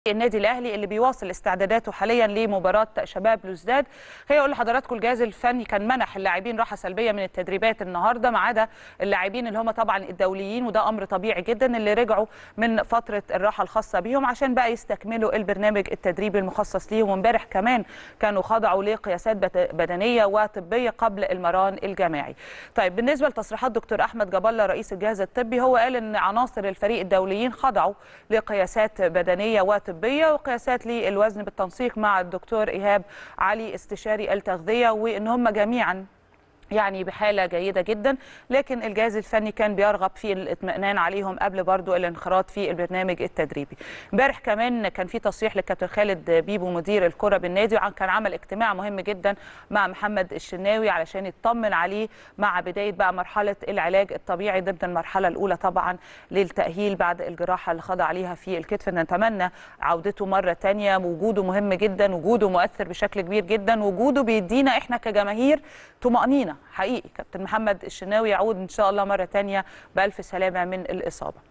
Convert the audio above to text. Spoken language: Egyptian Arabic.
النادي الاهلي اللي بيواصل استعداداته حاليا لمباراه شباب بلوزداد خليني اقول لحضراتكم الجهاز الفني كان منح اللاعبين راحه سلبيه من التدريبات النهارده ما عدا اللاعبين اللي هم طبعا الدوليين وده امر طبيعي جدا اللي رجعوا من فتره الراحه الخاصه بيهم عشان بقى يستكملوا البرنامج التدريبي المخصص ليهم وامبارح كمان كانوا خضعوا لقياسات بدنيه وطبيه قبل المران الجماعي. طيب بالنسبه لتصريحات دكتور احمد جاب الله رئيس الجهاز الطبي هو قال ان عناصر الفريق الدوليين خضعوا لقياسات بدنيه وطبيه طبيه وقياسات للوزن بالتنسيق مع الدكتور ايهاب علي استشاري التغذيه وان هم جميعا يعني بحالة جيدة جدا لكن الجهاز الفني كان بيرغب في الاطمئنان عليهم قبل برضو الانخراط في البرنامج التدريبي امبارح كمان كان في تصريح للكابتن خالد بيبو مدير الكرة بالنادي وكان عمل اجتماع مهم جدا مع محمد الشناوي علشان يطمن عليه مع بداية بقى مرحلة العلاج الطبيعي ضمن المرحلة الأولى طبعا للتأهيل بعد الجراحة اللي خضع عليها في الكتف نتمنى عودته مرة تانية وجوده مهم جدا وجوده مؤثر بشكل كبير جدا وجوده بيدينا احنا كجماهير طمأنينة حقيقي كابتن محمد الشناوي يعود ان شاء الله مره ثانيه بالف سلامه من الاصابه